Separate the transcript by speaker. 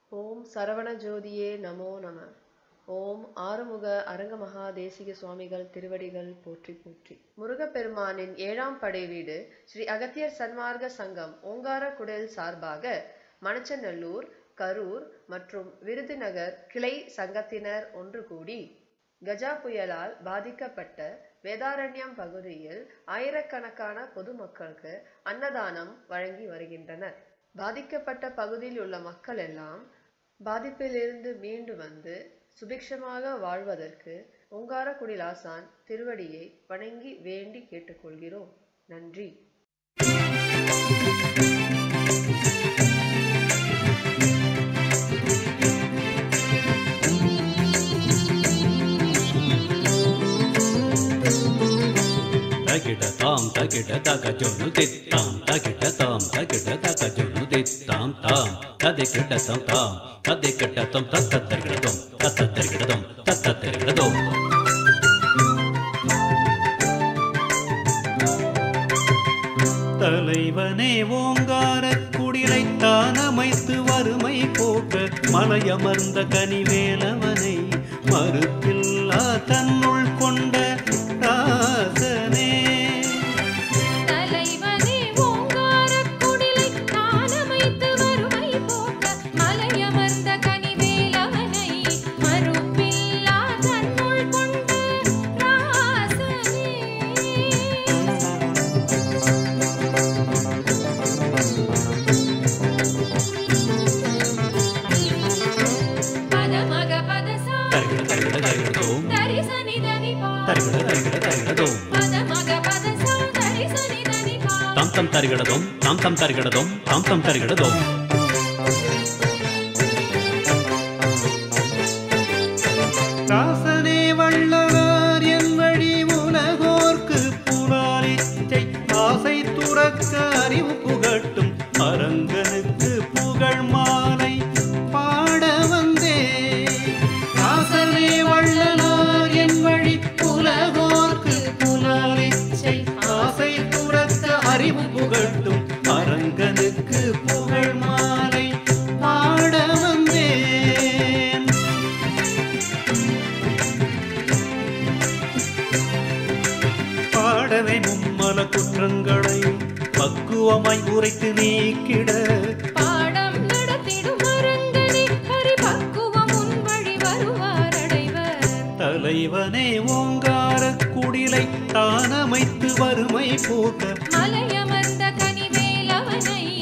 Speaker 1: ஓம் சரவண ஜோதியே நமோ நம ஓம் ஆறுமுக அரங்க மகா தேசிக சுவாமிகள் திருவடிகள் போற்றி போற்றி முருகப்பெருமானின் ஏழாம் படை வீடு ஸ்ரீ அகத்தியர் சன்மார்க்க சங்கம் ஓங்காரக்குடில் சார்பாக மணச்சநல்லூர் கரூர் மற்றும் விருதுநகர் கிளை சங்கத்தினர் ஒன்று கூடி கஜா புயலால் பாதிக்கப்பட்ட வேதாரண்யம் பகுதியில் ஆயிரக்கணக்கான பொதுமக்களுக்கு அன்னதானம் வழங்கி வருகின்றனர் பாதிக்கப்பட்ட பகுதியில் உள்ள மக்கள் எல்லாம் பாதிப்பிலிருந்து மீண்டு வந்து சுபிக்ஷமாக வாழ்வதற்கு ஓங்காரக்குடிலாசான் திருவடியை வணங்கி வேண்டி கேட்டுக்கொள்கிறோம் நன்றி
Speaker 2: తగిడ తాం తగిడ తగ జొను తిత్తాం తగిడ తాం తగిడ తగ జొను తిత్తాం తాం తదిగిడ తం తాం తదిగిడ తం తత్త తిరగడదం తత్త తిరగడదం తత్త తిరగడదం தலைவனே ஓங்கார குடிலை தானமைத்து வறுமை போக்க மலையமர்ந்த கனிவேலவனை மறுப்பில்லா தன்னுள் கொண்ட ராசனே
Speaker 3: தலைவனே ஓங்காரக் குடிலை தானமைத்து வறுமை போக்க மலையமர்ந்த கனிவேலவனை மறுப்பில்லா தன்னுள் கொண்ட ராசனே பதமக பதசா
Speaker 2: தரிகட தரிகட தரிகடதோம்
Speaker 3: தரிசனி தனிபா
Speaker 2: தரிகட தரிகட தரிகடதோம்
Speaker 3: பதமக பதசா தரிசனி தனிபா
Speaker 2: தாம் தம் தரிகடதோம் தாம் தம் தரிகடதோம் தாம் தம் தரிகடதோம் ராசனே வள்ளலார் என் வழி உலகோர்க்கு புலாலிச்சை ஆசை துறக்க அறிவு புகட்டும் அரங்கனுக்கு புகழ் மாலை பாட வந்தே ராசனே வள்ளலார் என் வழி உலகோர்க்கு புலாலிச்சை ஆசை துறக்க அறிவு புகட்டும் அரங்கனுக்கு புகழ் மாலை பாட வந்தேன் பாடவை மும்மல குற்றங்களை பக்குவமாய் உரைத்து நீக்கிட
Speaker 3: பாடம் நடத்திடும் அரங்கனே பரிபக்குவம் உன் வழி வருவார் அடைவர்
Speaker 2: தலைவனே ஓங்கார குடிலை தானமைத்து வறுமை போக்க
Speaker 3: மலையமர்ந்த கனிவேலவனை